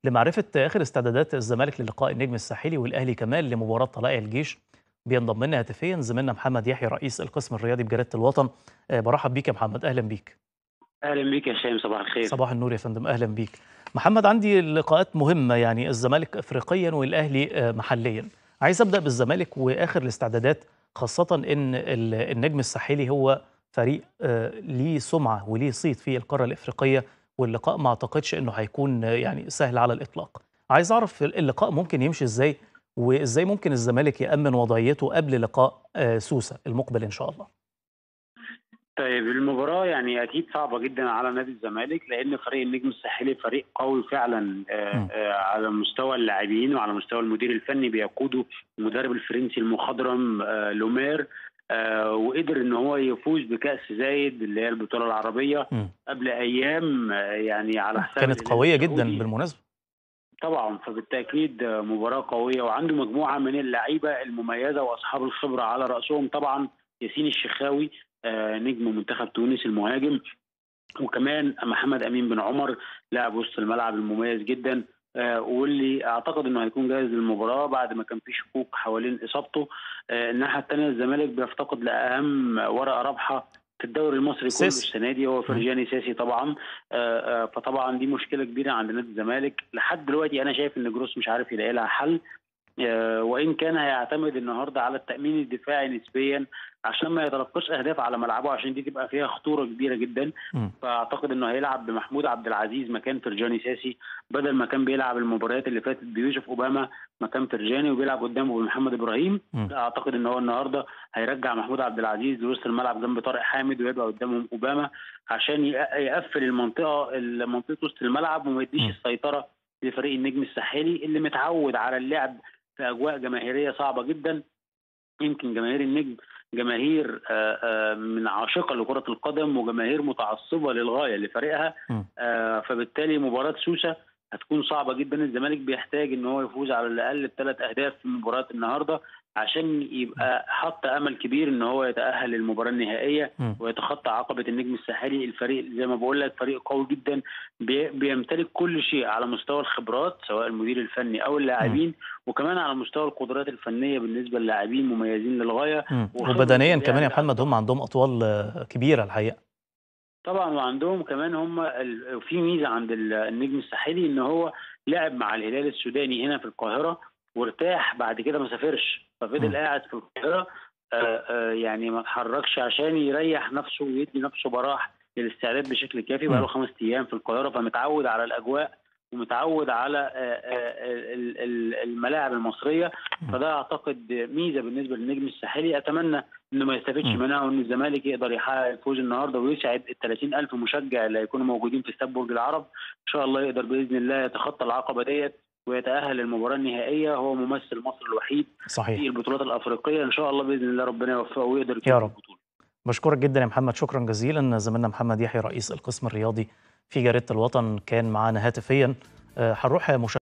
لمعرفة آخر استعدادات الزمالك للقاء النجم الساحلي والأهلي كمان لمباراة طلائع الجيش بينضم لنا هاتفيا زميلنا محمد يحيى رئيس القسم الرياضي بجريدة الوطن آه، برحب بيك يا محمد أهلا بيك اهلا بيك يا هشام صباح الخير صباح النور يا فندم أهلا بيك محمد عندي لقاءات مهمة يعني الزمالك أفريقيا والأهلي آه، محليا عايز أبدأ بالزمالك وآخر الاستعدادات خاصة إن ال- النجم الساحلي هو فريق آه، ليه سمعة وليه صيت في القارة الإفريقية واللقاء ما أعتقدش إنه هيكون آه، يعني سهل على الإطلاق عايز أعرف اللقاء ممكن يمشي إزاي وإزاي ممكن الزمالك يأمن وضعيته قبل لقاء آه، سوسة المقبل إن شاء الله طيب المباراة يعني أكيد صعبة جدا على نادي الزمالك لأن فريق النجم الساحلي فريق قوي فعلا آه، مم. آه، على مستوى اللاعبين وعلى مستوى المدير الفني بيقوده المدرب الفرنسي المخضرم آه، لومير آه، وقدر ان هو يفوز بكأس زايد اللي هي البطولة العربية مم. قبل أيام آه، يعني على حساب كانت الهلال قوية جدا السعودي. بالمناسبة طبعا فبالتاكيد مباراه قويه وعنده مجموعه من اللعيبه المميزه واصحاب الخبره على راسهم طبعا ياسين الشخاوي آه، نجم منتخب تونس المهاجم وكمان محمد امين بن عمر لاعب وسط الملعب المميز جدا آه، واللي اعتقد انه هيكون جاهز للمباراه بعد ما كان في شكوك حوالين اصابته آه، الناحيه الثانيه الزمالك بيفتقد لاهم ورقه رابحه في الدوري المصري كله سيسي. السنه دي هو فرجاني ساسي طبعا آه، آه، فطبعا دي مشكله كبيره عند نادي الزمالك لحد دلوقتي انا شايف ان جروس مش عارف يلاقي لها حل آه، وان كان هيعتمد النهارده على التامين الدفاعي نسبيا عشان ما يتلقاش اهداف على ملعبه عشان دي تبقى فيها خطوره كبيره جدا مم. فاعتقد انه هيلعب بمحمود عبد العزيز مكان فرجاني ساسي بدل ما كان بيلعب المباريات اللي فاتت بيوسف اوباما مكان فرجاني وبيلعب قدامه بمحمد ابراهيم مم. لا اعتقد ان هو النهارده هيرجع محمود عبد العزيز لوسط الملعب جنب طارق حامد ويبقى قدامهم اوباما عشان يق- يقفل المنطقه منطقه وسط الملعب وما يديش مم. السيطره لفريق النجم الساحلي اللي متعود على اللعب في اجواء جماهيريه صعبه جدا يمكن جماهير النجم جماهير آه، آه، من عاشقه لكره القدم وجماهير متعصبه للغايه لفريقها مم. آه، فبالتالي مباراه سوسه هتكون صعبه جدا الزمالك بيحتاج ان هو يفوز على الاقل بثلاث اهداف في مباراه النهارده عشان يبقى حط امل كبير ان هو يتاهل للمباراه النهائيه مم. ويتخطى عقبه النجم الساحلي الفريق زي ما بقول لك فريق قوي جدا بي- بيمتلك كل شيء على مستوى الخبرات سواء المدير الفني او اللاعبين وكمان على مستوى القدرات الفنيه بالنسبه للاعبين مميزين للغايه مم. وخبرة وبدنيا اللعب كمان يا على محمد هم عندهم أطوال آه، كبيرة الحقيقة طبعا وعندهم كمان هم ال- في ميزه عند ال- النجم الساحلي ان هو لعب مع الهلال السوداني هنا في القاهره وارتاح بعد كده ما سافرش ففضل م. قاعد في القاهره آه، آه، يعني ما اتحركش عشان يريح نفسه ويدي نفسه براح للاستعداد بشكل كافي م. بقى له خمس ايام في القاهره فمتعود على الاجواء ومتعود على آه، آه، ال- ال- الملاعب المصريه م. فده اعتقد ميزه بالنسبه للنجم الساحلي اتمنى انه ما يستفدش م. منها وان الزمالك يقدر يحقق الفوز النهارده ويسعد ال 30000 مشجع اللي هيكونوا موجودين في استاد برج العرب ان شاء الله يقدر باذن الله يتخطى العقبه ديت ويتاهل للمباراه النهائيه هو ممثل مصر الوحيد في صحيح البطولات الافريقيه ان شاء الله باذن الله ربنا يوفقه ويقدر يا يفوز رب. بالبطوله بشكرك جدا يا محمد شكرا جزيلا زميلنا محمد يحيى رئيس القسم الرياضي في جريدة الوطن كان معانا هاتفيا آه، هنروح مشاهدة